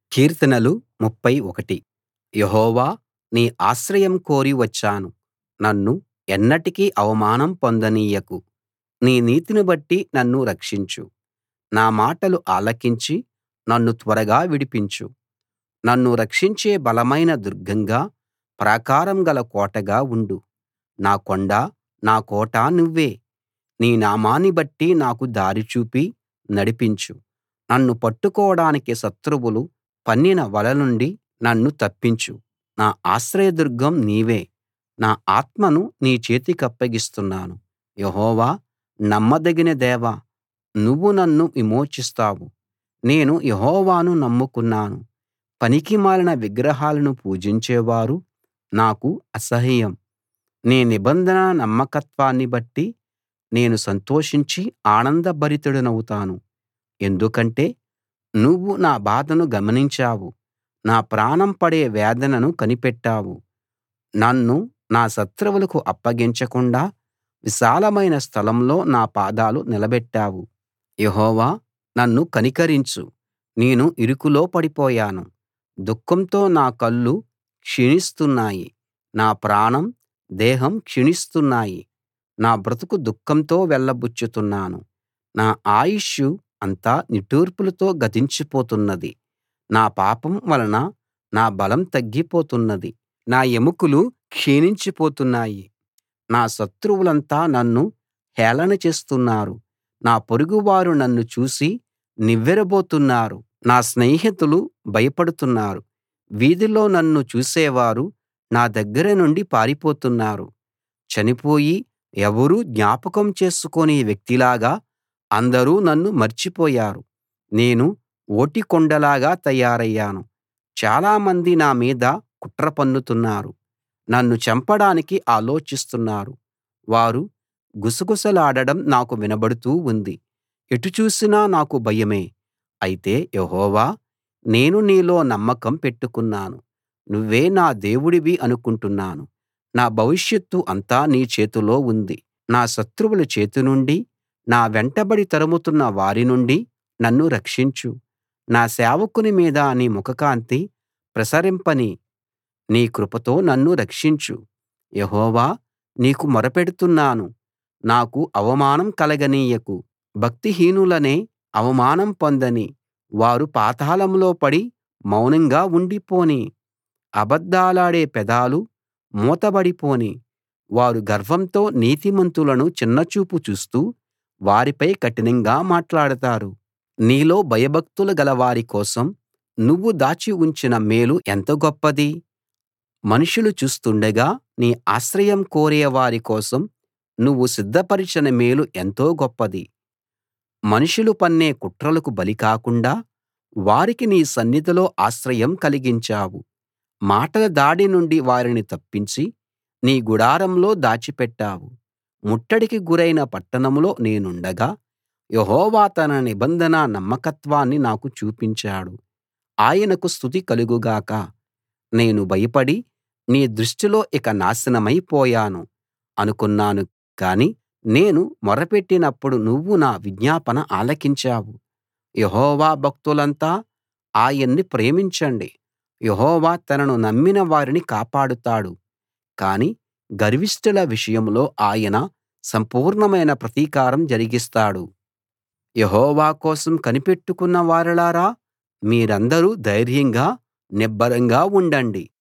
కీర్తనలు 31 యెహోవా నీ ఆశ్రయం కోరి వచ్చాను నన్ను ఎన్నటికీ అవమానం పొందనీయకు నీ నీతిని బట్టి నన్ను రక్షించు నా మాటలు ఆలకించి నన్ను త్వరగా విడిపించు నన్ను రక్షించే బలమైన దుర్గంగా ప్రాకారం గల కోటగా ఉండు నా కొండ నా కోట నువ్వే నీ నామాన్ని బట్టి నాకు దారి చూపి నడిపించు నన్ను పట్టుకోడానికి శత్రువులు పన్నిన వల నుండి నన్ను తప్పించు నా ఆశ్రయదుర్గం నీవే నా ఆత్మను నీ చేతికప్పగిస్తున్నాను యెహోవా నమ్మదగిన దేవా నువ్వు నన్ను విమోచిస్తావు నేను యెహోవాను నమ్ముకున్నాను పనికిమాలిన విగ్రహాలను పూజించేవారు నాకు అసహ్యం నీ నిబంధన నమ్మకత్వాన్ని బట్టి నేను సంతోషించి ఆనందభరితుడినౌతాను ఎందుకంటే నువ్వు నా బాధను గమనించావు నా ప్రాణం పడే వేదనను కనిపెట్టావు నన్ను నా శత్రువులకు అప్పగించకుండా విశాలమైన స్థలంలో నా పాదాలు నిలబెట్టావు యెహోవా నన్ను కనికరించు నేను ఇరుకులో పడిపోయాను దుఃఖంతో నా కళ్ళు క్షీణిస్తున్నాయి నా ప్రాణం దేహం క్షీణిస్తున్నాయి నా బ్రతుకు దుఃఖంతో వెళ్లబుచ్చుతున్నాను నా ఆయుష్షు అంతా నిట్టూర్పులతో గతించిపోతున్నది నా పాపం వలన నా బలం తగ్గిపోతున్నది నా ఎముకలు క్షీణించిపోతున్నాయి నా శత్రువులంతా నన్ను హేళన చేస్తున్నారు నా పొరుగువారు నన్ను చూసి నివ్వెరబోతున్నారు నా స్నేహితులు భయపడుతున్నారు వీధిలో నన్ను చూసేవారు నా దగ్గర నుండి పారిపోతున్నారు చనిపోయి ఎవరూ జ్ఞాపకం చేసుకోని వ్యక్తిలాగా అందరూ నన్ను మర్చిపోయారు నేను ఓటికుండలాగా తయారయ్యాను చాలామంది నా మీద కుట్ర పన్నుతున్నారు నన్ను చంపడానికి ఆలోచిస్తున్నారు వారు గుసగుసలాడడం నాకు వినబడుతూ ఉంది ఎటు చూసినా నాకు భయమే అయితే యెహోవా నేను నీలో నమ్మకం పెట్టుకున్నాను నువ్వే నా దేవుడివి అనుకుంటున్నాను నా భవిష్యత్తు అంతా నీ చేతిలో ఉంది నా శత్రువుల చేతి నుండి నా వెంటబడి తరుముతున్న వారి నుండి నన్ను రక్షించు నా సేవకుని మీద నీ ముఖకాంతి ప్రసరింపనీ నీ కృపతో నన్ను రక్షించు యెహోవా నీకు మొరపెడుతున్నాను నాకు అవమానం కలగనీయకు భక్తిహీనులనే అవమానం పొందనీ వారు పాతాళంలో పడి మౌనంగా ఉండిపోనీ అబద్ధాలాడే పెదాలు మూతబడిపోనీ వారు గర్వంతో నీతిమంతులను చిన్నచూపు చూస్తూ వారిపై కఠినంగా మాట్లాడతారు నీలో భయభక్తులు గలవారి కోసం నువ్వు దాచి ఉంచిన మేలు ఎంత గొప్పది మనుషులు చూస్తుండగా నీ ఆశ్రయం కోరే వారి కోసం నువ్వు సిద్ధపరచిన మేలు ఎంతో గొప్పది మనుషులు పన్నే కుట్రలకు బలి కాకుండా వారికి నీ సన్నిధిలో ఆశ్రయం కలిగించావు మాటల దాడి నుండి వారిని తప్పించి నీ గుడారంలో దాచిపెట్టావు ముట్టడికి గురైన పట్టణంలో నేనుండగా యెహోవా తన నిబంధన నమ్మకత్వాన్ని నాకు చూపించాడు ఆయనకు స్తుతి కలుగు గాక నేను భయపడి నీ దృష్టిలో ఇక నాశనమై పోయాను అనుకున్నాను కాని నేను మొర్రపెట్టినప్పుడు నువ్వు నా విజ్ఞాపన ఆలకించావు యెహోవా భక్తులంతా ఆయన్ని ప్రేమించండి యెహోవా తనను నమ్మిన వారిని కాపాడుతాడు కాని గర్విష్ఠుల విషయంలో ఆయన సంపూర్ణమైన ప్రతీకారం జరిగిస్తాడు యెహోవా కోసం కనిపెట్టుకున్న వారలారా మీరందరూ ధైర్యంగా నిబ్బరంగా ఉండండి